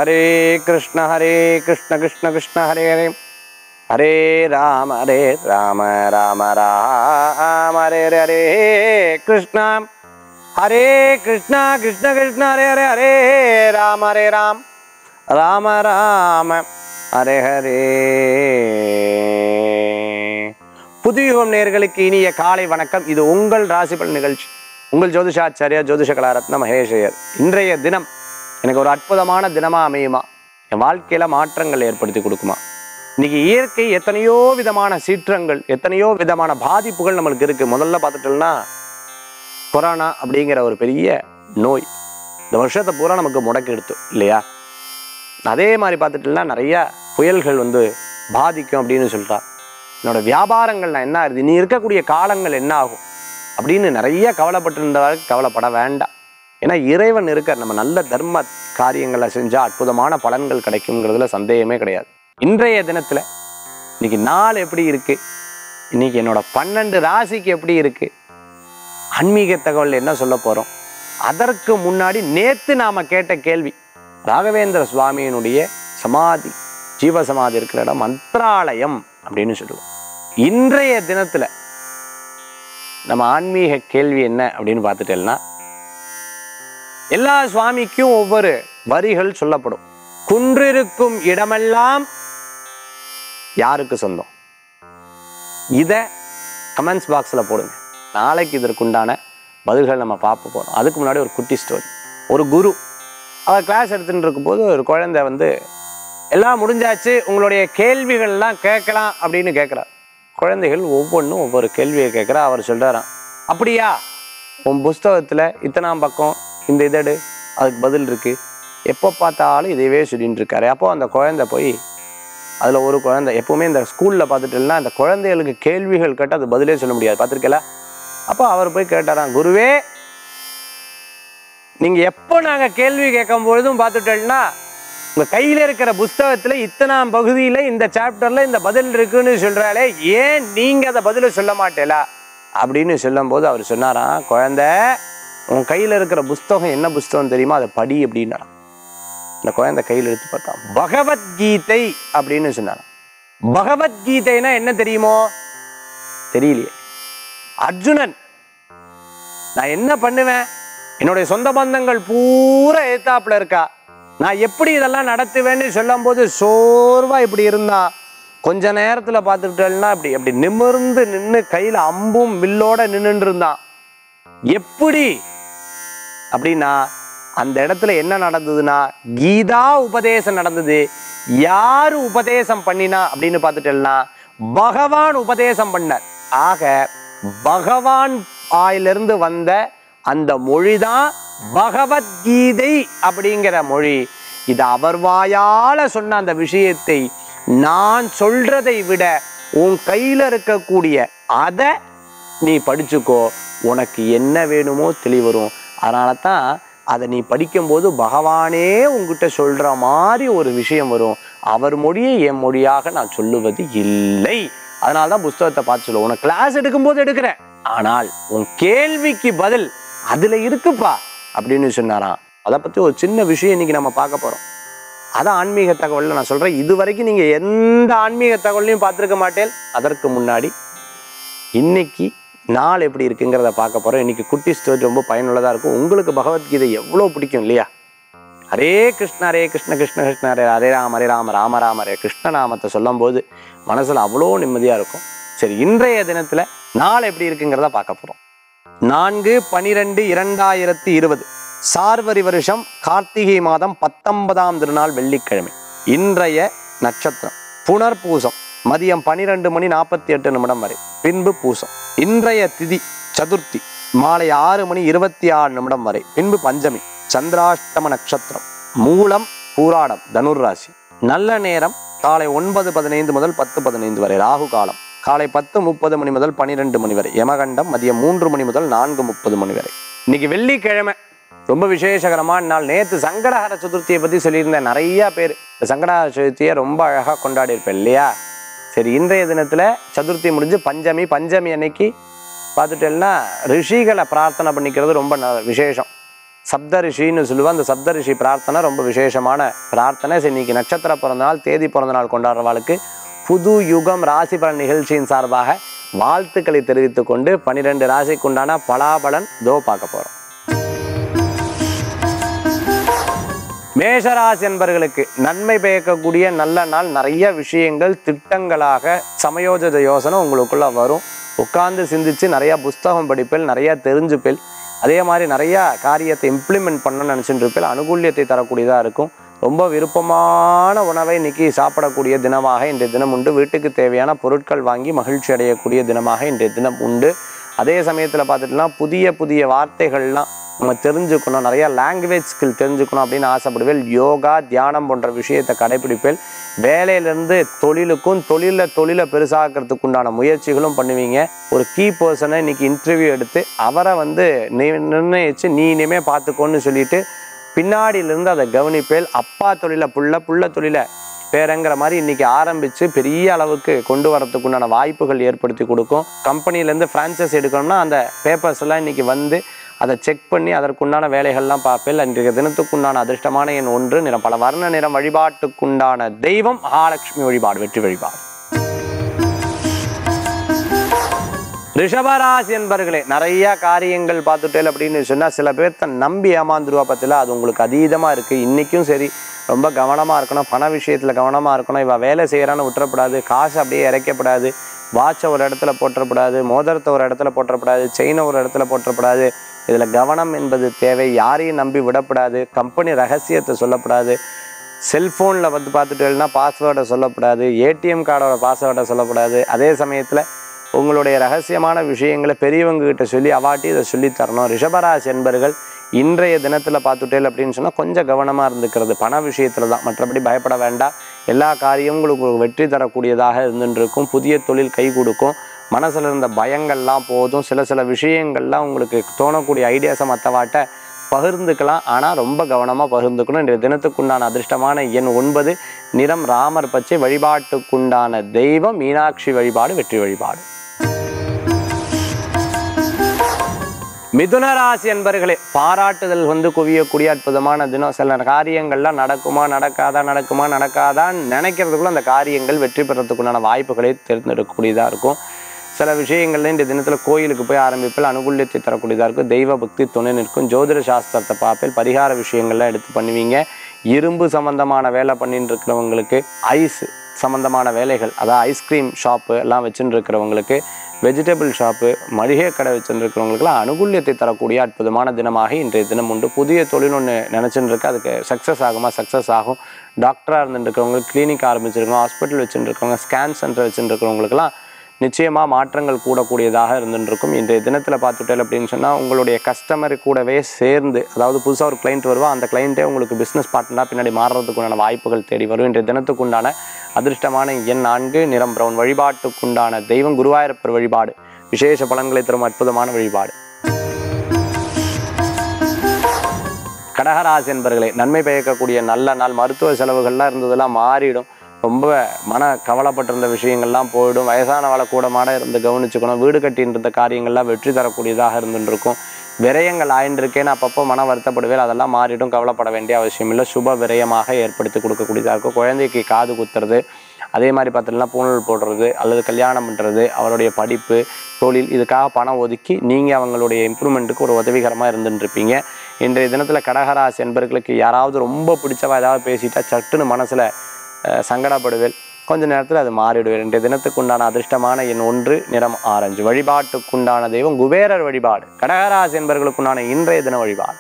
ஹரே கிருஷ்ண ஹரே கிருஷ்ண கிருஷ்ண கிருஷ்ண ஹரே ஹரே ஹரே ராம ஹரே ராம ராம ராம ஹரே ஹரே ஹரே கிருஷ்ண ஹரே கிருஷ்ணா கிருஷ்ண கிருஷ்ண ஹரே ஹரே ஹரே ராம ஹரே ராம் ராம ராம ஹரே ஹரே புதுயுகம் நேர்களுக்கு இனிய காலை வணக்கம் இது உங்கள் ராசிபலன் நிகழ்ச்சி உங்கள் ஜோதிஷாச்சாரியா ஜோதிஷ கலாரத்ன மகேஷையர் இன்றைய தினம் எனக்கு ஒரு அற்புதமான தினமா அமையுமா என் வாழ்க்கையில மாற்றங்கள் ஏற்படுத்தி கொடுக்குமா இன்னைக்கு இயற்கை எத்தனையோ விதமான சீற்றங்கள் எத்தனையோ விதமான பாதிப்புகள் நம்மளுக்கு இருக்கு முதல்ல பார்த்துட்டோம்னா கொரோனா அப்படிங்கிற ஒரு பெரிய நோய் இந்த வருஷத்தை பூரா நமக்கு முடக்கி எடுத்து இல்லையா அதே மாதிரி பார்த்துட்டோம்னா நிறைய புயல்கள் வந்து பாதிக்கும் அப்படின்னு சொல்றா என்னோட வியாபாரங்கள் நான் என்ன ஆகுது நீ இருக்கக்கூடிய காலங்கள் என்ன ஆகும் அப்படின்னு நிறைய கவலைப்பட்டிருந்தவர்கள் கவலைப்பட வேண்டாம் ஏன்னா இறைவன் இருக்க நம்ம நல்ல தர்ம காரியங்களை செஞ்சா அற்புதமான பலன்கள் கிடைக்குங்கிறதுல சந்தேகமே கிடையாது இன்றைய தினத்துல இன்னைக்கு நாள் எப்படி இருக்கு இன்னைக்கு என்னோட பன்னெண்டு ராசிக்கு எப்படி இருக்கு ஆன்மீக தகவல் என்ன சொல்ல போறோம் அதற்கு முன்னாடி நேத்து நாம கேட்ட கேள்வி ராகவேந்திர சுவாமியினுடைய சமாதி ஜீவ சமாதி இருக்கிற இடம் மந்த்ராலயம் அப்படின்னு சொல்லுவோம் இன்றைய தினத்துல நம்ம ஆன்மீக கேள்வி என்ன அப்படின்னு பார்த்துட்டேன்னா எல்லா சுவாமிக்கும் ஒவ்வொரு வரிகள் சொல்லப்படும் குன்றிருக்கும் இடமெல்லாம் யாருக்கு சொந்தம் இத கமெண்ட்ஸ் பாக்ஸில் போடுங்க நாளைக்கு இதற்குண்டான பதில்கள் நம்ம பார்க்க போறோம் அதுக்கு முன்னாடி ஒரு குட்டி ஸ்டோரி ஒரு குரு அவர் கிளாஸ் எடுத்துட்டு இருக்கும்போது ஒரு குழந்தை வந்து எல்லாம் முடிஞ்சாச்சு உங்களுடைய கேள்விகள்லாம் கேட்கலாம் அப்படின்னு கேட்குறார் குழந்தைகள் ஒவ்வொன்றும் ஒவ்வொரு கேள்வியை கேட்குறா அவர் சொல்றாராம் அப்படியா உன் புஸ்தகத்தில் இத்தனாம் பக்கம் இந்த இதடு அதுக்கு பதில் இருக்கு எப்போ பார்த்தாலும் இதையவே சொல்லிட்டு இருக்காரு அப்போ அந்த குழந்தை போய் அதில் ஒரு குழந்தை எப்பவுமே இந்த ஸ்கூலில் பார்த்துட்டுலாம் அந்த குழந்தைகளுக்கு கேள்விகள் கேட்டால் அது பதிலே சொல்ல முடியாது பார்த்துருக்கல அப்போ அவர் போய் கேட்டாராம் குருவே நீங்கள் எப்போ நாங்கள் கேள்வி கேட்கும் பொழுதும் பார்த்துட்டோம்னா உங்கள் கையில் இருக்கிற புஸ்தகத்தில் இத்தனாம் பகுதியில் இந்த சாப்டரில் இந்த பதில் இருக்குன்னு சொல்கிறாலே ஏன் நீங்கள் அதை பதிலை சொல்ல மாட்டேலா அப்படின்னு சொல்லும்போது அவர் சொன்னாராம் குழந்தை உன் கையில் இருக்கிற புஸ்தகம் என்ன புஸ்தகம் தெரியுமா அதை படி அப்படின்னாராம் இந்த குழந்தை கையில் எடுத்து பார்த்தான் பகவத்கீதை அப்படின்னு சொன்னாராம் பகவத்கீதைனா என்ன தெரியுமோ தெரியலையே அர்ஜுனன் நான் என்ன பண்ணுவேன் என்னுடைய சொந்த பந்தங்கள் பூரா ஏத்தாப்புல இருக்கா நான் எப்படி இதெல்லாம் நடத்துவேன்னு சொல்லும்போது சோர்வா இப்படி இருந்தான் கொஞ்ச நேரத்துல பார்த்துக்கிட்டேன்னா இப்படி அப்படி நிமிர்ந்து நின்று கையில அம்பும் வில்லோட நின்னுட்டு இருந்தான் எப்படி அப்படின்னா அந்த இடத்துல என்ன நடந்ததுன்னா கீதா உபதேசம் நடந்தது யாரு உபதேசம் பண்ணினா அப்படின்னு பார்த்துட்டேன்னா பகவான் உபதேசம் பண்ணார் ஆக பகவான் ஆயிலிருந்து வந்த அந்த மொழிதான் பகவத்கீதை அப்படிங்கிற மொழி இது அவர் வாயால சொன்ன அந்த விஷயத்தை நான் சொல்றதை விட உன் கையில இருக்கக்கூடிய அதை நீ படிச்சுக்கோ உனக்கு என்ன வேணுமோ தெளிவரும் அதனால தான் அதை நீ படிக்கும்போது பகவானே உங்ககிட்ட சொல்ற மாதிரி ஒரு விஷயம் வரும் அவர் மொழியை என் மொழியாக நான் சொல்லுவது இல்லை அதனால தான் புஸ்தகத்தை பார்த்து சொல்லுவோம் உனக்கு கிளாஸ் எடுக்கும்போது எடுக்கிறேன் ஆனால் உன் கேள்விக்கு பதில் அதுல இருக்குப்பா அப்படின்னு சொன்னாராம் அதை பத்தி ஒரு சின்ன விஷயம் இன்னைக்கு நம்ம பார்க்க போறோம் அதான் ஆன்மீக தகவல்ல நான் சொல்றேன் இது வரைக்கும் நீங்க எந்த ஆன்மீக தகவலையும் பார்த்துருக்க மாட்டேன் அதற்கு முன்னாடி இன்னைக்கு நாள் எப்படி இருக்குங்கிறத பார்க்க போறோம் இன்னைக்கு குட்டி ஸ்டோரி ரொம்ப பயனுள்ளதா இருக்கும் உங்களுக்கு பகவத்கீதை எவ்வளோ பிடிக்கும் இல்லையா ஹரே கிருஷ்ண ஹரே கிருஷ்ண கிருஷ்ண கிருஷ்ண ஹரே ஹரே ராம ஹரே ராம ராம ராம ஹரே கிருஷ்ண நாமத்தை சொல்லும்போது மனசுல அவ்வளோ நிம்மதியா இருக்கும் சரி இன்றைய தினத்துல நாள் எப்படி இருக்குங்கிறத பார்க்க போறோம் நான்கு பனிரெண்டு இரண்டாயிரத்தி இருபது சார்வரி வருஷம் கார்த்திகை மாதம் பத்தொன்பதாம் திருநாள் வெள்ளிக்கிழமை இன்றைய நட்சத்திரம் புனர்பூசம் மதியம் பனிரெண்டு மணி நாற்பத்தி எட்டு நிமிடம் வரை பின்பு பூசம் இன்றைய திதி சதுர்த்தி மாலை ஆறு மணி இருபத்தி ஆறு நிமிடம் வரை பின்பு பஞ்சமி சந்திராஷ்டம நட்சத்திரம் மூலம் பூராடம் தனுர் ராசி நல்ல நேரம் காலை ஒன்பது பதினைந்து முதல் பத்து பதினைந்து வரை ராகு காலம் காலை பத்து முப்பது மணி முதல் பன்னிரெண்டு மணி வரை யமகண்டம் மதியம் மூன்று மணி முதல் நான்கு முப்பது மணி வரை இன்னைக்கு வெள்ளிக்கிழமை ரொம்ப விசேஷகரமான நாள் நேற்று சங்கடஹர சதுர்த்தியை பற்றி சொல்லியிருந்தேன் நிறைய பேர் இந்த சங்கடஹர சதுர்த்தியை ரொம்ப அழகாக கொண்டாடி இருப்பேன் இல்லையா சரி இன்றைய தினத்தில் சதுர்த்தி முடிஞ்சு பஞ்சமி பஞ்சமி அன்னைக்கு பார்த்துட்டேன்னா ரிஷிகளை பிரார்த்தனை பண்ணிக்கிறது ரொம்ப ந- விசேஷம் சப்தரிஷின்னு சொல்லுவோம் அந்த சப்தரிஷி பிரார்த்தனை ரொம்ப விசேஷமான பிரார்த்தனை சரி இன்னைக்கு நட்சத்திர பிறந்த நாள் தேதி பிறந்த நாள் கொண்டாடுறவாளுக்கு புது யுகம் ராசி பலன் நிகழ்ச்சியின் சார்பாக வாழ்த்துக்களை தெரிவித்துக் கொண்டு பனிரெண்டு ராசிக்குண்டான பலாபலன் தோ பார்க்க போறோம் மேஷராசி என்பர்களுக்கு நன்மை பயக்கக்கூடிய நல்ல நாள் நிறைய விஷயங்கள் திட்டங்களாக சமயோஜித யோசனை உங்களுக்குள்ள வரும் உட்கார்ந்து சிந்திச்சு நிறைய புஸ்தகம் படிப்பில் நிறைய தெரிஞ்சுப்பில் அதே மாதிரி நிறைய காரியத்தை இம்ப்ளிமெண்ட் பண்ணணும்னு நினச்சிட்டு இருப்பில் அனுகூல்யத்தை தரக்கூடியதாக இருக்கும் ரொம்ப விருப்பமான உணவை இன்னைக்கு சாப்பிடக்கூடிய தினமாக இன்றைய தினம் உண்டு வீட்டுக்கு தேவையான பொருட்கள் வாங்கி மகிழ்ச்சி அடையக்கூடிய தினமாக இன்றைய தினம் உண்டு அதே சமயத்தில் பார்த்துட்டுலாம் புதிய புதிய வார்த்தைகள்லாம் நம்ம தெரிஞ்சுக்கணும் நிறைய லாங்குவேஜ் ஸ்கில் தெரிஞ்சுக்கணும் அப்படின்னு ஆசைப்படுவேன் யோகா தியானம் போன்ற விஷயத்தை கடைபிடிப்பேன் வேலையிலேருந்து தொழிலுக்கும் தொழிலில் தொழிலை பெருசாக்கிறதுக்கு உண்டான முயற்சிகளும் பண்ணுவீங்க ஒரு கீ பர்சனை இன்னைக்கு இன்டர்வியூ எடுத்து அவரை வந்து நி- நிர்ணயிச்சு நீ இனிமே பார்த்துக்கோன்னு சொல்லிட்டு பின்னாடியிலிருந்து அதை கவனிப்பேல் அப்பா தொழிலை புள்ள புள்ள தொழிலை பேரங்கிற மாதிரி இன்னைக்கு ஆரம்பிச்சு பெரிய அளவுக்கு கொண்டு வரதுக்கு உண்டான வாய்ப்புகள் ஏற்படுத்தி கொடுக்கும் கம்பெனிலேருந்து ஃப்ரான்ச்சைஸ் எடுக்கணும்னா அந்த பேப்பர்ஸ் எல்லாம் இன்னைக்கு வந்து அதை செக் பண்ணி அதற்குண்டான வேலைகள்லாம் பார்ப்பேன் அன்றைய தினத்துக்குண்டான அதிர்ஷ்டமான எண் ஒன்று நிறம் பல வர்ண நிறம் வழிபாட்டுக்குண்டான தெய்வம் மகாலட்சுமி வழிபாடு வெற்றி வழிபாடு ரிஷபராசி என்பர்களே நிறைய காரியங்கள் பார்த்துட்டேல் அப்படின்னு சொன்னால் சில பேர்த்த நம்பி ஏமாந்துருவா பத்தில அது உங்களுக்கு அதீதமாக இருக்குது இன்றைக்கும் சரி ரொம்ப கவனமாக இருக்கணும் பண விஷயத்தில் கவனமாக இருக்கணும் இவ வேலை செய்கிறான்னு விட்டுறப்படாது காசு அப்படியே இறைக்கப்படாது வாட்சை ஒரு இடத்துல போட்டுறப்படாது மோதிரத்தை ஒரு இடத்துல போட்டுறப்படாது செயினை ஒரு இடத்துல போட்டுறப்படாது இதில் கவனம் என்பது தேவை யாரையும் நம்பி விடப்படாது கம்பெனி ரகசியத்தை சொல்லப்படாது செல்ஃபோனில் வந்து பார்த்துட்டேன்னா பாஸ்வேர்டை சொல்லக்கூடாது ஏடிஎம் கார்டோட பாஸ்வேர்டை சொல்லக்கூடாது அதே சமயத்தில் உங்களுடைய ரகசியமான விஷயங்களை பெரியவங்க கிட்ட சொல்லி அவாட்டி இதை சொல்லி தரணும் ரிஷபராசி என்பர்கள் இன்றைய தினத்தில் பார்த்துட்டேல் அப்படின்னு சொன்னால் கொஞ்சம் கவனமாக இருந்துக்கிறது பண விஷயத்தில் தான் மற்றபடி பயப்பட வேண்டாம் எல்லா காரியமும் உங்களுக்கு வெற்றி தரக்கூடியதாக இருந்துட்டு இருக்கும் புதிய தொழில் கை கொடுக்கும் மனசில் இருந்த பயங்கள்லாம் போதும் சில சில விஷயங்கள்லாம் உங்களுக்கு தோணக்கூடிய ஐடியாஸை மற்றவாட்ட பகிர்ந்துக்கலாம் ஆனால் ரொம்ப கவனமாக பகிர்ந்துக்கணும் இன்றைய தினத்துக்குண்டான அதிர்ஷ்டமான எண் ஒன்பது நிறம் ராமர் பச்சை வழிபாட்டுக்குண்டான தெய்வம் மீனாட்சி வழிபாடு வெற்றி வழிபாடு மிதுன ராசி என்பர்களே பாராட்டுதல் வந்து குவியக்கூடிய அற்புதமான தினம் சில காரியங்கள்லாம் நடக்குமா நடக்காதா நடக்குமா நடக்காதான்னு நினைக்கிறதுக்குள்ள அந்த காரியங்கள் வெற்றி பெறத்துக்குண்டான வாய்ப்புகளை தேர்ந்தெடுக்கக்கூடியதாக இருக்கும் சில விஷயங்கள்ல இந்த தினத்தில் கோயிலுக்கு போய் ஆரம்பிப்பில் அனுகூல்யத்தை தரக்கூடியதாக இருக்கும் தெய்வ பக்தி துணை நிற்கும் ஜோதிட சாஸ்திரத்தை பார்ப்பேன் பரிகார விஷயங்கள்லாம் எடுத்து பண்ணுவீங்க இரும்பு சம்பந்தமான வேலை பண்ணிட்டு இருக்கிறவங்களுக்கு ஐஸ் சம்பந்தமான வேலைகள் அதாவது ஐஸ்கிரீம் ஷாப்பு எல்லாம் வச்சுட்டு இருக்கிறவங்களுக்கு வெஜிடபிள் ஷாப்பு மளிகை கடை வச்சுட்டு இருக்கிறவங்களுக்குலாம் அனுகூல்யத்தை தரக்கூடிய அற்புதமான தினமாக இன்றைய தினம் உண்டு புதிய தொழில் ஒன்று நினச்சிட்டு இருக்கு அதுக்கு சக்ஸஸ் ஆகுமா சக்ஸஸ் ஆகும் டாக்டராக இருந்துட்டு இருக்கிறவங்களுக்கு கிளினிக் ஆரம்பிச்சிருக்கோம் ஹாஸ்பிட்டல் வச்சுட்டு இருக்கவங்க ஸ்கேன் சென்டர் வச்சுட்டு இருக்கிறவங்களுக்குலாம் நிச்சயமாக மாற்றங்கள் கூடக்கூடியதாக இருந்துட்டு இருக்கும் இன்றைய தினத்தில் பார்த்துட்டேன் அப்படின்னு சொன்னால் உங்களுடைய கஸ்டமர் கூடவே சேர்ந்து அதாவது புதுசாக ஒரு கிளைண்ட் வருவா அந்த கிளைண்ட்டே உங்களுக்கு பிஸ்னஸ் பார்ட்னராக பின்னாடி மாறுறதுக்குண்டான வாய்ப்புகள் தேடி வரும் இன்றைய தினத்துக்குண்டான அதிர்ஷ்டமான எண் நான்கு நிறம் பிரவுன் வழிபாட்டுக்குண்டான தெய்வம் குருவாயூரப்பர் வழிபாடு விசேஷ பலன்களை தரும் அற்புதமான வழிபாடு கடகராசி என்பர்களே நன்மை பயக்கக்கூடிய நல்ல நாள் மருத்துவ செலவுகள்லாம் இருந்ததெல்லாம் மாறிடும் ரொம்ப மன கவலைப்பட்டிருந்த விஷயங்கள்லாம் போயிடும் வயசானவளை கூட மாட இருந்து கவனிச்சுக்கணும் வீடு கட்டின்னு இருந்த காரியங்கள்லாம் வெற்றி தரக்கூடியதாக இருந்துட்டு இருக்கும் விரயங்கள் ஆயின்றிருக்கேன்னு அப்பப்போ மன வருத்தப்படுவேன் அதெல்லாம் மாறிடும் கவலைப்பட வேண்டிய அவசியம் இல்லை சுப விரயமாக ஏற்படுத்தி கொடுக்கக்கூடியதாக இருக்கும் குழந்தைக்கு காது குத்துறது அதே மாதிரி பார்த்தீங்கன்னா பூணல் போடுறது அல்லது கல்யாணம் பண்ணுறது அவருடைய படிப்பு தொழில் இதுக்காக பணம் ஒதுக்கி நீங்கள் அவங்களுடைய இம்ப்ரூவ்மெண்ட்டுக்கு ஒரு உதவிகரமாக இருந்துட்டு இருப்பீங்க இன்றைய தினத்தில் கடகராசி என்பர்களுக்கு யாராவது ரொம்ப பிடிச்சவா ஏதாவது பேசிட்டா சட்டுன்னு மனசில் சங்கடப்படுவேன் கொஞ்ச நேரத்தில் அது மாறிடுவேன் இன்றைய தினத்துக்குண்டான அதிர்ஷ்டமான எண் ஒன்று நிறம் ஆரஞ்சு வழிபாட்டுக்குண்டான தெய்வம் குபேரர் வழிபாடு கடகராசி என்பர்களுக்குண்டான இன்றைய தின வழிபாடு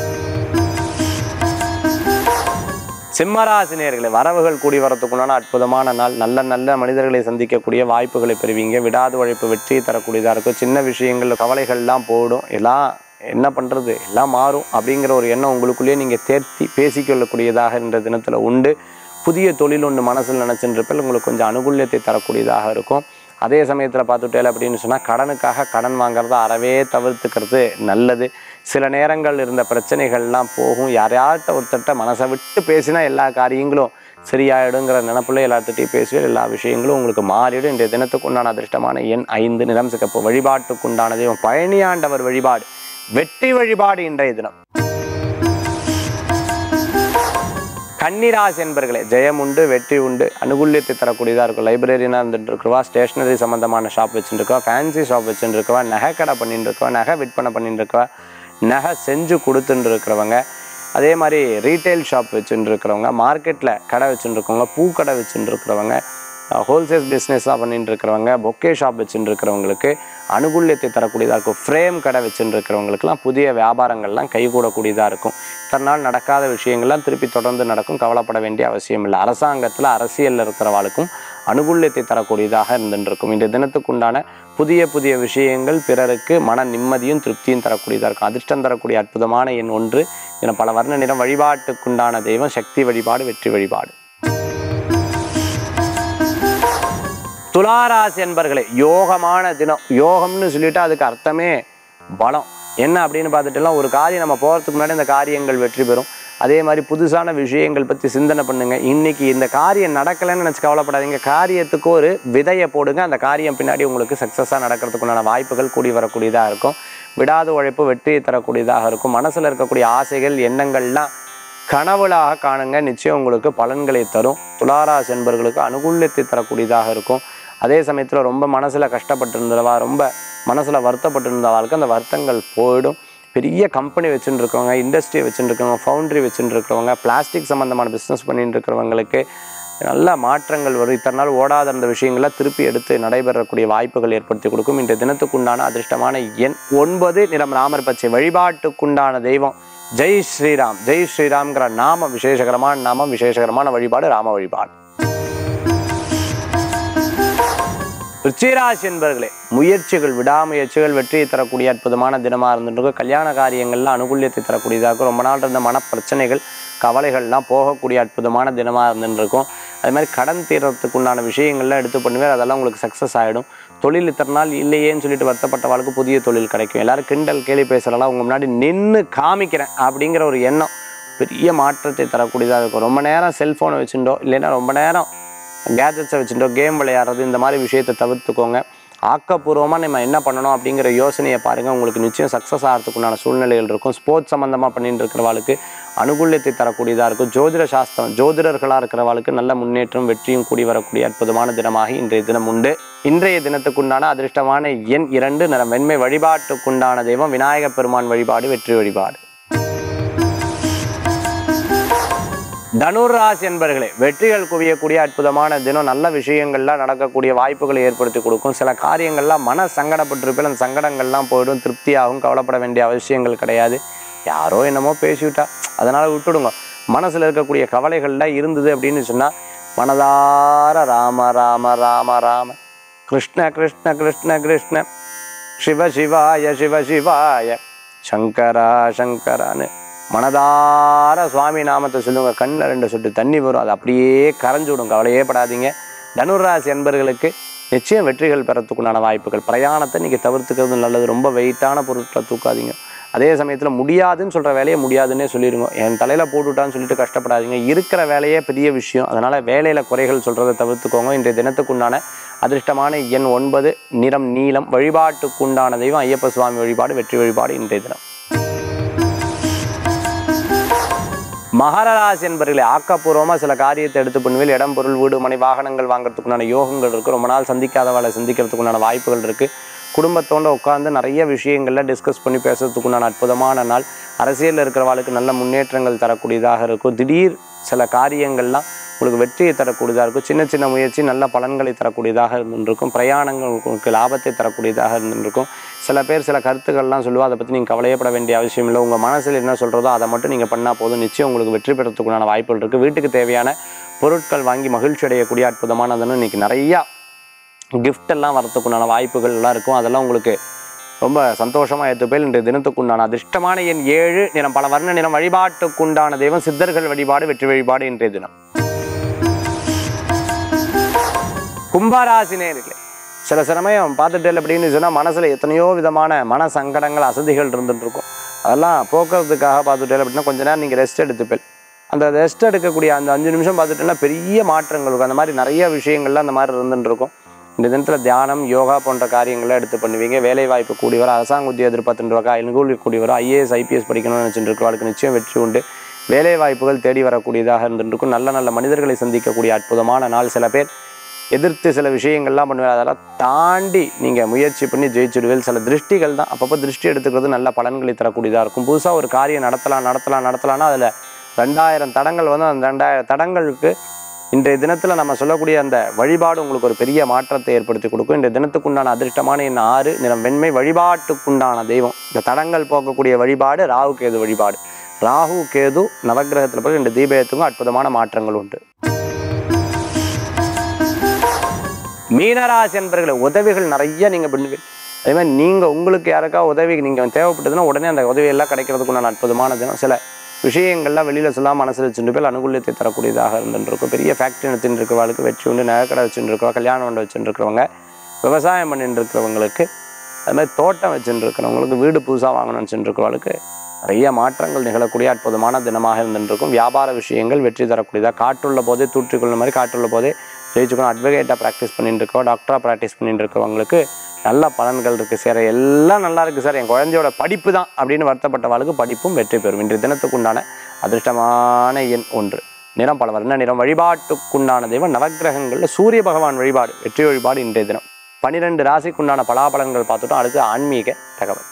சிம்மராசி நேயர்களே வரவுகள் கூடி வரத்துக்குண்டான அற்புதமான நாள் நல்ல நல்ல மனிதர்களை சந்திக்கக்கூடிய வாய்ப்புகளை பெறுவீங்க விடாது உழைப்பு வெற்றியை தரக்கூடியதாக இருக்கும் சின்ன விஷயங்கள்ல கவலைகள்லாம் போடும் எல்லாம் என்ன பண்ணுறது எல்லாம் மாறும் அப்படிங்கிற ஒரு எண்ணம் உங்களுக்குள்ளேயே நீங்கள் தேர்த்தி பேசிக்கொள்ளக்கூடியதாக இந்த தினத்தில் உண்டு புதிய தொழில் ஒன்று மனசில் நினச்சின்றப்பில் உங்களுக்கு கொஞ்சம் அனுகூல்யத்தை தரக்கூடியதாக இருக்கும் அதே சமயத்தில் பார்த்துட்டேல் அப்படின்னு சொன்னால் கடனுக்காக கடன் வாங்குறத அறவே தவிர்த்துக்கிறது நல்லது சில நேரங்கள் இருந்த பிரச்சனைகள்லாம் போகும் யாரையாட்ட ஒருத்தட்ட மனசை விட்டு பேசினா எல்லா காரியங்களும் சரியாயிடுங்கிற நினப்புல எல்லாத்துட்டையும் பேசுவேன் எல்லா விஷயங்களும் உங்களுக்கு மாறிடும் இன்றைய தினத்துக்கு உண்டான அதிர்ஷ்டமான எண் ஐந்து நிறம் சிகப்பு வழிபாட்டுக்குண்டான தெய்வம் பழனியாண்டவர் வழிபாடு வெற்றி வழிபாடு இன்றைய தினம் கன்னிராசி என்பர்களே ஜெயம் உண்டு வெற்றி உண்டு அனுகூல்யத்தை தரக்கூடியதாக இருக்கும் லைப்ரரினா இருந்துட்டு இருக்கவா ஸ்டேஷனரி சம்மந்தமான ஷாப் வச்சுருக்கவா ஃபேன்சி ஷாப் வச்சுட்டு இருக்கவா நகை கடை பண்ணிட்டு இருக்கவா நகை விற்பனை பண்ணிட்டு இருக்கவா நகை செஞ்சு கொடுத்துட்டு இருக்கிறவங்க அதே மாதிரி ரீட்டைல் ஷாப் வச்சுட்டு இருக்கிறவங்க மார்க்கெட்டில் கடை வச்சுட்டு இருக்கவங்க பூ கடை வச்சுட்டு இருக்கிறவங்க ஹோல்சேல் பிஸ்னஸாக பண்ணிட்டு இருக்கிறவங்க பொக்கே ஷாப் வச்சுட்டு இருக்கிறவங்களுக்கு அனுகூல்யத்தை தரக்கூடியதாக இருக்கும் ஃப்ரேம் கடை வச்சுட்டு இருக்கிறவங்களுக்குலாம் புதிய வியாபாரங்கள்லாம் கைகூடக்கூடியதாக இருக்கும் இத்தனை நாள் நடக்காத விஷயங்கள்லாம் திருப்பி தொடர்ந்து நடக்கும் கவலைப்பட வேண்டிய அவசியம் இல்லை அரசாங்கத்தில் அரசியலில் இருக்கிறவாளுக்கும் அனுகூல்யத்தை தரக்கூடியதாக இருந்துட்டு இருக்கும் இந்த தினத்துக்குண்டான புதிய புதிய விஷயங்கள் பிறருக்கு மன நிம்மதியும் திருப்தியும் தரக்கூடியதாக இருக்கும் அதிர்ஷ்டம் தரக்கூடிய அற்புதமான எண் ஒன்று என பல வர்ண நிறம் வழிபாட்டுக்குண்டான தெய்வம் சக்தி வழிபாடு வெற்றி வழிபாடு துளாராசி என்பர்களே யோகமான தினம் யோகம்னு சொல்லிட்டு அதுக்கு அர்த்தமே பலம் என்ன அப்படின்னு பார்த்துட்டுலாம் ஒரு காரியம் நம்ம போகிறதுக்கு முன்னாடி இந்த காரியங்கள் வெற்றி பெறும் அதே மாதிரி புதுசான விஷயங்கள் பற்றி சிந்தனை பண்ணுங்க இன்னைக்கு இந்த காரியம் நடக்கலைன்னு நினச்சி கவலைப்படாதீங்க காரியத்துக்கு ஒரு விதையை போடுங்க அந்த காரியம் பின்னாடி உங்களுக்கு சக்ஸஸாக நடக்கிறதுக்குண்டான வாய்ப்புகள் கூடி வரக்கூடியதாக இருக்கும் விடாத உழைப்பு வெற்றியை தரக்கூடியதாக இருக்கும் மனசில் இருக்கக்கூடிய ஆசைகள் எண்ணங்கள்லாம் கனவுளாக காணுங்க நிச்சயம் உங்களுக்கு பலன்களை தரும் துளாராசி என்பர்களுக்கு அனுகூல்யத்தை தரக்கூடியதாக இருக்கும் அதே சமயத்தில் ரொம்ப மனசில் கஷ்டப்பட்டு இருந்தவா ரொம்ப மனசில் வருத்தப்பட்டு இருந்தவாளுக்கு அந்த வருத்தங்கள் போயிடும் பெரிய கம்பெனி வச்சுட்டு இருக்கவங்க இண்டஸ்ட்ரி வச்சுட்டு இருக்கவங்க ஃபவுண்ட்ரி வச்சுட்டு இருக்கிறவங்க பிளாஸ்டிக் சம்மந்தமான பிஸ்னஸ் பண்ணிட்டு இருக்கிறவங்களுக்கு நல்ல மாற்றங்கள் வரும் இத்தனை நாள் ஓடாத இருந்த விஷயங்கள்லாம் திருப்பி எடுத்து நடைபெறக்கூடிய வாய்ப்புகள் ஏற்படுத்தி கொடுக்கும் இந்த தினத்துக்குண்டான அதிர்ஷ்டமான எண் ஒன்பது நிறம் ராமர் பச்சை வழிபாட்டுக்குண்டான தெய்வம் ஜெய் ஸ்ரீராம் ஜெய் ஸ்ரீராம்ங்கிற நாம விசேஷகரமான நாமம் விசேஷகரமான வழிபாடு ராம வழிபாடு ருச்சிராசி என்பர்களே முயற்சிகள் விடாமுயற்சிகள் வெற்றியை தரக்கூடிய அற்புதமான தினமாக இருந்துட்டு கல்யாண காரியங்கள்ல அனுகூல்யத்தை தரக்கூடியதாக இருக்கும். ரொம்ப நாள் இருந்த மன பிரச்சனைகள் கவலைகள்லாம் போகக்கூடிய அற்புதமான தினமாக இருந்துட்டு இருக்கும் அதே மாதிரி கடன் தீர்றதுக்கு உண்டான விஷயங்கள்லாம் எடுத்து பண்ணுவேன் அதெல்லாம் உங்களுக்கு சக்ஸஸ் ஆகிடும் தொழில் இத்தனை நாள் இல்லையேன்னு சொல்லிட்டு வருத்தப்பட்டவாளுக்கு புதிய தொழில் கிடைக்கும் எல்லாரும் கிண்டல் கேலி பேசுகிறலாம் உங்க முன்னாடி நின்று காமிக்கிறேன் அப்படிங்கிற ஒரு எண்ணம் பெரிய மாற்றத்தை தரக்கூடியதாக இருக்கும் ரொம்ப நேரம் செல்ஃபோனை வச்சுட்டோ இல்லைன்னா ரொம்ப நேரம் கேஜெட்ஸை வச்சுட்டோ கேம் விளையாடுறது இந்த மாதிரி விஷயத்தை தவிர்த்துக்கோங்க ஆக்கப்பூர்வமாக நம்ம என்ன பண்ணணும் அப்படிங்கிற யோசனையை பாருங்கள் உங்களுக்கு நிச்சயம் சக்ஸஸ் ஆகிறதுக்குண்டான சூழ்நிலைகள் இருக்கும் ஸ்போர்ட்ஸ் சம்மந்தமாக பண்ணிட்டு இருக்கிறவாளுக்கு அனுகூல்யத்தை தரக்கூடியதாக இருக்கும் ஜோதிட சாஸ்திரம் ஜோதிடர்களாக இருக்கிறவாளுக்கு நல்ல முன்னேற்றம் வெற்றியும் கூடி வரக்கூடிய அற்புதமான தினமாக இன்றைய தினம் உண்டு இன்றைய தினத்துக்குண்டான அதிர்ஷ்டமான எண் இரண்டு நிறம் வெண்மை வழிபாட்டுக்குண்டான தெய்வம் விநாயகப் பெருமான் வழிபாடு வெற்றி வழிபாடு தனுர் ராசி என்பர்களே வெற்றிகள் குவியக்கூடிய அற்புதமான தினம் நல்ல விஷயங்கள்லாம் நடக்கக்கூடிய வாய்ப்புகளை ஏற்படுத்தி கொடுக்கும் சில காரியங்கள்லாம் மன சங்கடப்பட்டிருப்பில் அந்த சங்கடங்கள்லாம் போயிடும் திருப்தியாகும் கவலைப்பட வேண்டிய அவசியங்கள் கிடையாது யாரோ என்னமோ பேசிவிட்டா அதனால் விட்டுடுங்க மனசில் இருக்கக்கூடிய கவலைகள்லாம் இருந்தது அப்படின்னு சொன்னால் மனதார ராம ராம ராம ராம கிருஷ்ண கிருஷ்ண கிருஷ்ண கிருஷ்ண சிவ சிவாய சிவ சிவாய சங்கரா சங்கரான்னு மனதார சுவாமி நாமத்தை சொல்லுங்க கண்ணில் ரெண்டு சொட்டு தண்ணி வரும் அது அப்படியே கரைஞ்சு விடும் கவலையே படாதீங்க தனுராசி என்பர்களுக்கு நிச்சயம் வெற்றிகள் பெறத்துக்குண்டான வாய்ப்புகள் பிரயாணத்தை நீங்கள் தவிர்த்துக்கிறது நல்லது ரொம்ப வெயிட்டான பொருட்களை தூக்காதீங்க அதே சமயத்தில் முடியாதுன்னு சொல்கிற வேலையை முடியாதுன்னே சொல்லிடுங்க என் தலையில் போட்டுவிட்டான்னு சொல்லிட்டு கஷ்டப்படாதீங்க இருக்கிற வேலையே பெரிய விஷயம் அதனால் வேலையில் குறைகள் சொல்கிறத தவிர்த்துக்கோங்க இன்றைய தினத்துக்குண்டான அதிர்ஷ்டமான எண் ஒன்பது நிறம் நீலம் வழிபாட்டுக்குண்டான தெய்வம் ஐயப்ப சுவாமி வழிபாடு வெற்றி வழிபாடு இன்றைய தினம் மகர ராசி என்பவர்களை ஆக்கப்பூர்வமாக சில காரியத்தை எடுத்து பண்ணுவேல் இடம் பொருள் வீடு மனை வாகனங்கள் வாங்குறதுக்குண்டான யோகங்கள் இருக்குது ரொம்ப நாள் சந்திக்காதவளை சந்திக்கிறதுக்குண்டான வாய்ப்புகள் இருக்குது குடும்பத்தோட உட்காந்து நிறைய விஷயங்களில் டிஸ்கஸ் பண்ணி பேசுறதுக்குண்டான அற்புதமான நாள் அரசியலில் இருக்கிறவாளுக்கு நல்ல முன்னேற்றங்கள் தரக்கூடியதாக இருக்கும் திடீர் சில காரியங்கள்லாம் உங்களுக்கு வெற்றியை தரக்கூடியதாக இருக்கும் சின்ன சின்ன முயற்சி நல்ல பலன்களை தரக்கூடியதாக இருந்துருக்கும் பிரயாணங்கள் உங்களுக்கு லாபத்தை தரக்கூடியதாக இருந்துருக்கும் சில பேர் சில கருத்துக்கள்லாம் சொல்லுவா அதை பற்றி நீங்கள் கவலையப்பட வேண்டிய அவசியம் இல்லை உங்கள் மனசில் என்ன சொல்கிறதோ அதை மட்டும் நீங்கள் பண்ணால் போதும் நிச்சயம் உங்களுக்கு வெற்றி பெறத்துக்குண்டான வாய்ப்புகள் இருக்குது வீட்டுக்கு தேவையான பொருட்கள் வாங்கி மகிழ்ச்சி அடையக்கூடிய அற்புதமானதுன்னு இன்றைக்கி நிறையா gift எல்லாம் வரத்துக்குண்டான வாய்ப்புகள் எல்லாம் இருக்கும் அதெல்லாம் உங்களுக்கு ரொம்ப சந்தோஷமாக ஏற்றுப்பேல் இன்றைய தினத்துக்குண்டான அதிர்ஷ்டமான எண் ஏழு நிறம் பல வர்ண நிறம் வழிபாட்டுக்குண்டான தெய்வம் சித்தர்கள் வழிபாடு வெற்றி வழிபாடு இன்றைய தினம் கும்பராசி நேர்களே சில சமயம் பார்த்துட்டேன் அப்படின்னு சொன்னால் மனசில் எத்தனையோ விதமான மன சங்கடங்கள் அசதிகள் இருந்துட்டு இருக்கும் அதெல்லாம் போக்குறதுக்காக பார்த்துட்டேன் அப்படின்னா கொஞ்ச நேரம் நீங்கள் ரெஸ்ட் எடுத்துப்பேன் அந்த ரெஸ்ட் எடுக்கக்கூடிய அந்த அஞ்சு நிமிஷம் பார்த்துட்டேன்னா பெரிய மாற்றங்கள் இருக்கும் அந்த மாதிரி நிறைய விஷயங்கள்லாம் அந்த மாதிரி இருந்துட்டு இருக்கும் இந்த தினத்தில் தியானம் யோகா போன்ற காரியங்களை எடுத்து பண்ணுவீங்க வேலை வாய்ப்பு கூடி வர அரசாங்க உத்தியோக எதிர்பார்த்துட்டு இருக்கா எழுகூலி கூடி வரும் ஐஏஎஸ் ஐபிஎஸ் படிக்கணும்னு நினச்சிட்டு இருக்கிறவங்களுக்கு நிச்சயம் வெற்றி உண்டு வேலை வாய்ப்புகள் தேடி வரக்கூடியதாக இருந்துருக்கும் நல்ல நல்ல மனிதர்களை சந்திக்கக்கூடிய அற்புதமான நாள் சில பேர் எதிர்த்து சில விஷயங்கள்லாம் பண்ணுவேன் அதெல்லாம் தாண்டி நீங்கள் முயற்சி பண்ணி ஜெயிச்சிடுவேல் சில திருஷ்டிகள் தான் அப்பப்போ திருஷ்டி எடுத்துக்கிறது நல்ல பலன்களை தரக்கூடியதாக இருக்கும் புதுசாக ஒரு காரியம் நடத்தலாம் நடத்தலாம் நடத்தலாம்னா அதில் ரெண்டாயிரம் தடங்கள் வந்து அந்த ரெண்டாயிரம் தடங்களுக்கு இன்றைய தினத்தில் நம்ம சொல்லக்கூடிய அந்த வழிபாடு உங்களுக்கு ஒரு பெரிய மாற்றத்தை ஏற்படுத்தி கொடுக்கும் இன்றைய தினத்துக்குண்டான அதிர்ஷ்டமான என் ஆறு நிறம் வெண்மை வழிபாட்டுக்குண்டான தெய்வம் இந்த தடங்கள் போக்கக்கூடிய வழிபாடு ராகு கேது வழிபாடு ராகு கேது நவக்கிரகத்தில் போய் இந்த தீபத்துக்கும் அற்புதமான மாற்றங்கள் உண்டு மீனராசி என்பர்களை உதவிகள் நிறைய நீங்கள் பண்ணுவீங்க அதே மாதிரி நீங்கள் உங்களுக்கு யாருக்கா உதவி நீங்கள் தேவைப்பட்டதுன்னா உடனே அந்த உதவியெல்லாம் கிடைக்கிறதுக்குண்டான அற்புதமான தினம் சில விஷயங்கள்லாம் வெளியில் சொல்லாம மனசில் வச்சுட்டு போய் அனுகூலியத்தை தரக்கூடியதாக இருந்துருக்கும் பெரிய ஃபேக்ட்ரி நடத்திட்டு இருக்கிறவங்களுக்கு வெற்றி உண்டு நகைக்கடை வச்சுட்டு இருக்கிறவங்க கல்யாணம் மண்டபம் வச்சுட்டு இருக்கிறவங்க விவசாயம் பண்ணிட்டு இருக்கிறவங்களுக்கு அது மாதிரி தோட்டம் வச்சுட்டு இருக்கிறவங்களுக்கு வீடு புதுசாக வாங்கணும்னு வச்சுட்டு இருக்கிறவங்களுக்கு நிறைய மாற்றங்கள் நிகழக்கூடிய அற்புதமான தினமாக இருந்துருக்கும் வியாபார விஷயங்கள் வெற்றி தரக்கூடியதாக காற்றுள்ள போதே தூற்றிக்கொள்ள மாதிரி காற்றுள்ள போதே ஜெயிச்சுக்கணும் அட்வொகேட்டாக ப்ராக்டிஸ் பண்ணிட்டு இருக்கோம் டாக்டராக ப்ராக்டிஸ் பண்ணிட்டு இருக்கிறவங்களுக்கு நல்ல பலன்கள் இருக்குது சார் எல்லாம் நல்லா இருக்குது சார் என் குழந்தையோட படிப்பு தான் அப்படின்னு வருத்தப்பட்டவாளுக்கு படிப்பும் வெற்றி பெறும் இன்றைய தினத்துக்குண்டான அதிர்ஷ்டமான எண் ஒன்று நிறம் பல வர்ண நிறம் வழிபாட்டுக்குண்டான தெய்வம் நவக்கிரகங்களில் சூரிய பகவான் வழிபாடு வெற்றி வழிபாடு இன்றைய தினம் பன்னிரெண்டு ராசிக்குண்டான பலாபலன்கள் பார்த்துட்டோம் அடுத்து ஆன்மீக தகவல்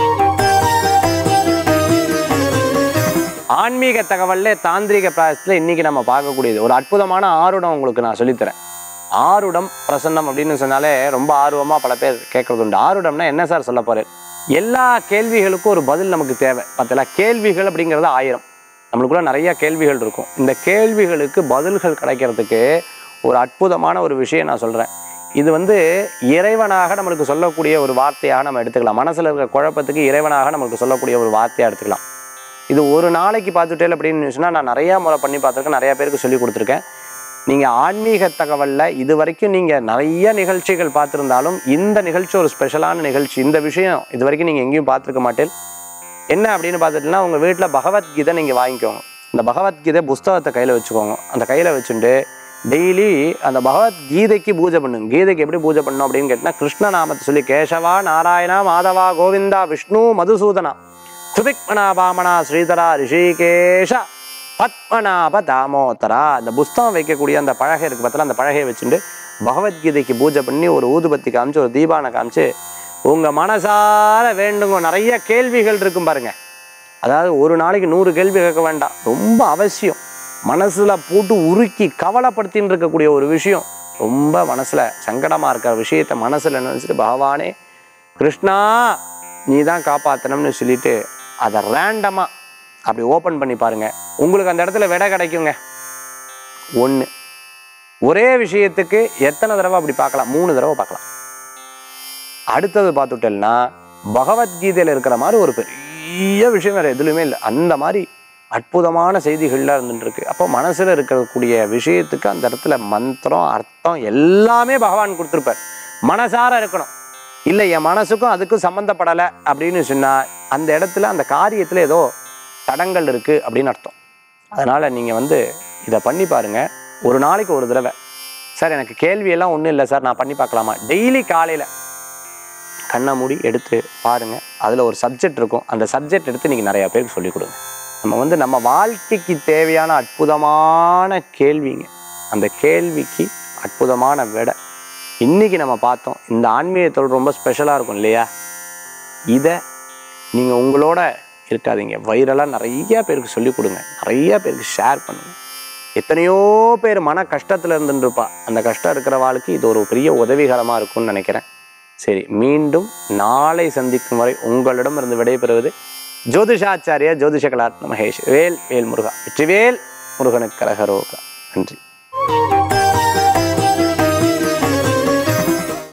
ஆன்மீக தகவல்ல தாந்திரிக பிராயசத்தில் இன்னைக்கு நம்ம பார்க்கக்கூடியது ஒரு அற்புதமான ஆருடம் உங்களுக்கு நான் சொல்லித்தரேன் ஆருடம் பிரசன்னம் அப்படின்னு சொன்னாலே ரொம்ப ஆர்வமாக பல பேர் கேட்கறது உண்டு ஆருடம்னா என்ன சார் சொல்ல போறேன் எல்லா கேள்விகளுக்கும் ஒரு பதில் நமக்கு தேவை பார்த்தீங்களா கேள்விகள் அப்படிங்கிறது ஆயிரம் நம்மளுக்குள்ள நிறைய கேள்விகள் இருக்கும் இந்த கேள்விகளுக்கு பதில்கள் கிடைக்கிறதுக்கு ஒரு அற்புதமான ஒரு விஷயம் நான் சொல்கிறேன் இது வந்து இறைவனாக நம்மளுக்கு சொல்லக்கூடிய ஒரு வார்த்தையாக நம்ம எடுத்துக்கலாம் மனசில் இருக்கிற குழப்பத்துக்கு இறைவனாக நம்மளுக்கு சொல்லக்கூடிய ஒரு வார்த்தையாக எடுத்துக்கலாம் இது ஒரு நாளைக்கு பார்த்துட்டேன் அப்படின்னு சொன்னால் நான் நிறையா முறை பண்ணி பார்த்துருக்கேன் நிறையா பேருக்கு சொல்லி கொடுத்துருக்கேன் நீங்கள் ஆன்மீக தகவலில் இது வரைக்கும் நீங்கள் நிறைய நிகழ்ச்சிகள் பார்த்துருந்தாலும் இந்த நிகழ்ச்சி ஒரு ஸ்பெஷலான நிகழ்ச்சி இந்த விஷயம் இது வரைக்கும் நீங்கள் எங்கேயும் பார்த்துருக்க மாட்டேன் என்ன அப்படின்னு பார்த்துட்டுனா உங்கள் வீட்டில் பகவத்கீதை நீங்கள் வாங்கிக்கோங்க இந்த பகவத்கீதை புஸ்தகத்தை கையில் வச்சுக்கோங்க அந்த கையில் வச்சுட்டு டெய்லி அந்த பகவத்கீதைக்கு பூஜை பண்ணுங்க கீதைக்கு எப்படி பூஜை பண்ணணும் அப்படின்னு கேட்டினா கிருஷ்ண நாமத்தை சொல்லி கேசவா நாராயணா மாதவா கோவிந்தா விஷ்ணு மதுசூதனா சுபிக்மனா பாமனா ஸ்ரீதரா ரிஷிகேஷா பத்மநாப தாமோதரா அந்த புஸ்தகம் வைக்கக்கூடிய அந்த பழகை இருக்கு பார்த்தா அந்த பழகையை வச்சுட்டு பகவத்கீதைக்கு பூஜை பண்ணி ஒரு ஊதுபத்தி காமிச்சு ஒரு தீபானை காமிச்சு உங்க மனசார வேண்டுங்க நிறைய கேள்விகள் இருக்கும் பாருங்க அதாவது ஒரு நாளைக்கு நூறு கேள்வி கேட்க வேண்டாம் ரொம்ப அவசியம் மனசுல போட்டு உருக்கி கவலைப்படுத்தின்னு இருக்கக்கூடிய ஒரு விஷயம் ரொம்ப மனசுல சங்கடமா இருக்கிற விஷயத்த மனசுல நினைச்சிட்டு பகவானே கிருஷ்ணா நீ தான் காப்பாத்தணும்னு சொல்லிட்டு அதை ரேண்டமா அப்படி ஓப்பன் பண்ணி பாருங்க உங்களுக்கு அந்த இடத்துல விடை கிடைக்குங்க ஒன்று ஒரே விஷயத்துக்கு எத்தனை தடவை அப்படி பார்க்கலாம் மூணு தடவை பார்க்கலாம் அடுத்தது பார்த்துட்டேன்னா பகவத்கீதையில் இருக்கிற மாதிரி ஒரு பெரிய விஷயம் வேறு எதுலையுமே இல்லை அந்த மாதிரி அற்புதமான செய்திகள்லாம் இருந்துட்டு இருக்கு அப்போ மனசில் இருக்கக்கூடிய விஷயத்துக்கு அந்த இடத்துல மந்திரம் அர்த்தம் எல்லாமே பகவான் கொடுத்துருப்பார் மனசார இருக்கணும் இல்லை என் மனசுக்கும் அதுக்கும் சம்மந்தப்படலை அப்படின்னு சொன்னால் அந்த இடத்துல அந்த காரியத்தில் ஏதோ தடங்கள் இருக்குது அப்படின்னு அர்த்தம் அதனால் நீங்கள் வந்து இதை பண்ணி பாருங்கள் ஒரு நாளைக்கு ஒரு தடவை சார் எனக்கு கேள்வியெல்லாம் ஒன்றும் இல்லை சார் நான் பண்ணி பார்க்கலாமா டெய்லி காலையில் கண்ணை மூடி எடுத்து பாருங்கள் அதில் ஒரு சப்ஜெக்ட் இருக்கும் அந்த சப்ஜெக்ட் எடுத்து நீங்கள் நிறையா பேருக்கு சொல்லிக் கொடுங்க நம்ம வந்து நம்ம வாழ்க்கைக்கு தேவையான அற்புதமான கேள்விங்க அந்த கேள்விக்கு அற்புதமான விடை இன்னைக்கு நம்ம பார்த்தோம் இந்த ஆன்மீகத்தோடு ரொம்ப ஸ்பெஷலாக இருக்கும் இல்லையா இதை நீங்கள் உங்களோட இருக்காதீங்க வைரலாக நிறைய பேருக்கு சொல்லிக் கொடுங்க நிறைய பேருக்கு ஷேர் பண்ணுங்க எத்தனையோ பேர் மன கஷ்டத்தில் இருந்துருப்பா அந்த கஷ்டம் இருக்கிற வாழ்க்கை இது ஒரு பெரிய உதவிகரமாக இருக்கும்னு நினைக்கிறேன் சரி மீண்டும் நாளை சந்திக்கும் வரை உங்களிடம் இருந்து விடைபெறுவது ஜோதிஷாச்சாரியா ஜோதிஷ கலாத்ன மகேஷ் வேல் வேல் முருகா வெற்றிவேல் முருகனுக்கு கரகரோகா நன்றி